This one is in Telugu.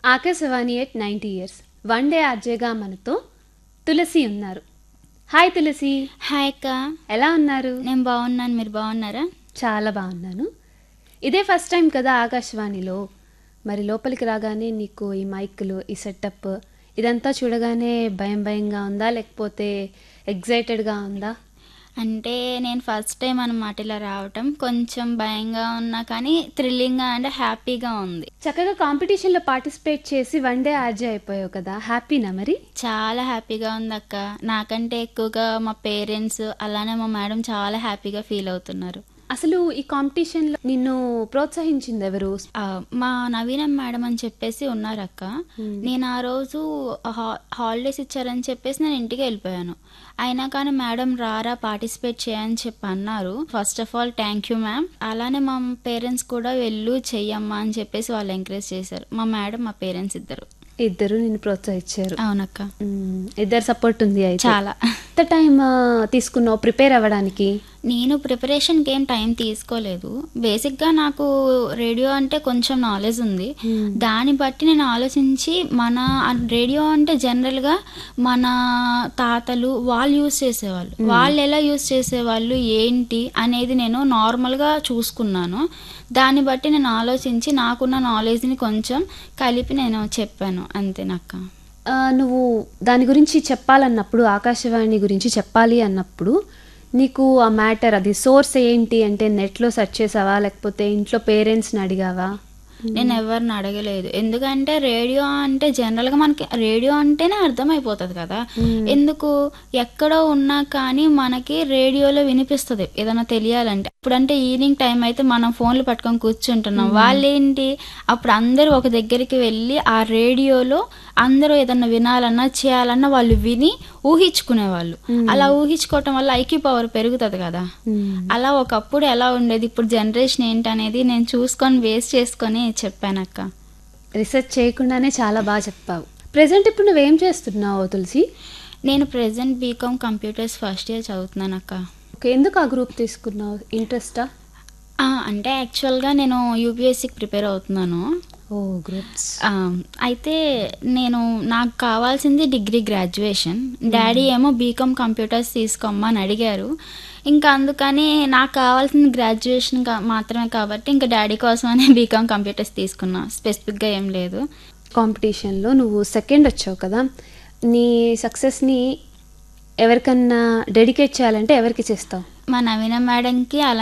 Akashvani at ninety years one day ఆర్జేగా మనతో తులసి ఉన్నారు హాయ్ తులసి హాయ్ అక్క ఎలా ఉన్నారు నేను బాగున్నాను మీరు బాగున్నారా చాలా బాగున్నాను ఇదే ఫస్ట్ టైం కదా ఆకాశవాణిలో మరి లోపలికి రాగానే నీకు ఈ మైక్లు ఈ సెటప్ ఇదంతా చూడగానే భయం భయంగా ఉందా లేకపోతే ఎగ్జైటెడ్గా ఉందా అంటే నేను ఫస్ట్ టైం అనమాట ఇలా రావటం కొంచెం భయంగా ఉన్నా కానీ థ్రిల్లింగ్గా అంటే హ్యాపీగా ఉంది చక్కగా కాంపిటీషన్లో పార్టిసిపేట్ చేసి వన్ డే ఆర్జే అయిపోయావు కదా హ్యాపీనా మరి చాలా హ్యాపీగా ఉంది అక్క నాకంటే ఎక్కువగా మా పేరెంట్స్ అలానే మా మేడం చాలా హ్యాపీగా ఫీల్ అవుతున్నారు అసలు ఈ కాంపిటీషన్లో నిన్ను ప్రోత్సహించింది ఎవరు ఆ, మా నవీన మేడం అని చెప్పేసి ఉన్నారు అక్క నేను ఆ రోజు హా- హాలిడేస్ ఇచ్చారని చెప్పేసి నేను ఇంటికి వెళ్ళిపోయాను అయినా కానీ మేడం రారా పార్టిసిపేట్ చేయని చెప్పి అన్నారు first of all thank you ma'am అలానే మా పేరెంట్స్ కూడా వెళ్ళు చెయ్యమ్మా అని చెప్పేసి వాళ్ళు ఎంకరేజ్ చేశారు మా మేడం మా పేరెంట్స్ ఇద్దరు ఇద్దరు నిన్ను ప్రోత్సహించారు అవునక్క మ్మ్. ఇద్దరు సపోర్ట్ ఉంది అయితే చాలా ఎంత టైం తీసుకున్నావు ప్రిపేర్ అవ్వడానికి నేను ప్రిపరేషన్కి ఏం టైం తీసుకోలేదు బేసిక్గా నాకు రేడియో అంటే కొంచెం నాలెడ్జ్ ఉంది దాన్ని బట్టి నేను ఆలోచించి మన ఆ రేడియో అంటే జనరల్గా మన తాతలు వాళ్ళు యూస్ చేసేవాళ్ళు వాళ్ళు ఎలా యూస్ చేసేవాళ్ళు ఏంటి అనేది నేను నార్మల్గా చూసుకున్నాను దాన్ని బట్టి నేను ఆలోచించి నాకున్న నాలెడ్జ్ని కొంచెం కలిపి నేను చెప్పాను అంతేనక్క ఆ, నువ్వు దాని గురించి చెప్పాలన్నప్పుడు ఆకాశవాణి గురించి చెప్పాలి అన్నప్పుడు నీకు ఆ మ్యాటర్ అది సోర్స్ ఏంటి అంటే నెట్లో సెర్చ్ చేసావా లేకపోతే ఇంట్లో పేరెంట్స్ని అడిగావా నేను ఎవరిని అడగలేదు ఎందుకంటే రేడియో అంటే జనరల్గా మనకి రేడియో అంటేనే అర్థమైపోతుంది కదా ఎందుకు ఎక్కడో ఉన్నా కానీ మనకి రేడియోలో వినిపిస్తుంది ఏదైనా తెలియాలంటే ఇప్పుడంటే ఈవినింగ్ టైం అయితే మనం ఫోన్లు పట్టుకొని కూర్చుంటున్నాం వాళ్ళేంటి అప్పుడు అందరూ ఒక దగ్గరికి వెళ్ళి ఆ రేడియోలో అందరూ ఏదన్నా వినాలన్నా చేయాలన్నా వాళ్ళు విని ఊహించుకునేవాళ్ళు అలా ఊహించుకోవటం వల్ల ఐక్యూ పవర్ పెరుగుతుంది కదా అలా ఒకప్పుడు ఎలా ఉండేది ఇప్పుడు జనరేషన్ ఏంటనేది నేను చూసుకొని వేస్ట్ చేసుకొని చెప్పానక్క రీసెర్చ్ చేయకుండానే చాలా బాగా చెప్పావు ప్రెసెంట్ ఇప్పుడు నువ్వేం చేస్తున్నావు తులసి నేను present BCom computers first year చదువుతున్నాను అక్క ఓకే ఎందుకు ఆ గ్రూప్ తీసుకున్నావు ఇంట్రెస్టా ఆ, అంటే యాక్చువల్గా నేను యూపీఎస్సీకి ప్రిపేర్ అవుతున్నాను ఓ గ్రూప్స్ ఆ, అయితే నేను నాకు కావాల్సింది డిగ్రీ గ్రాడ్యుయేషన్ డాడీ ఏమో బీకామ్ కంప్యూటర్స్ తీసుకోమ్మని అడిగారు ఇంకా అందుకని నాకు కావాల్సింది గ్రాడ్యుయేషన్ కా- మాత్రమే కాబట్టి ఇంకా డాడీ కోసమనే బీకామ్ కంప్యూటర్స్ తీసుకున్నా స్పెసిఫిక్గా ఏం లేదు కాంపిటీషన్లో నువ్వు సెకండ్ వచ్చావు కదా నీ సక్సెస్ని ఎవరికన్నా డెడికేట్ చేయాలంటే ఎవరికి చేస్తావు మా నవీన మేడంకి అలా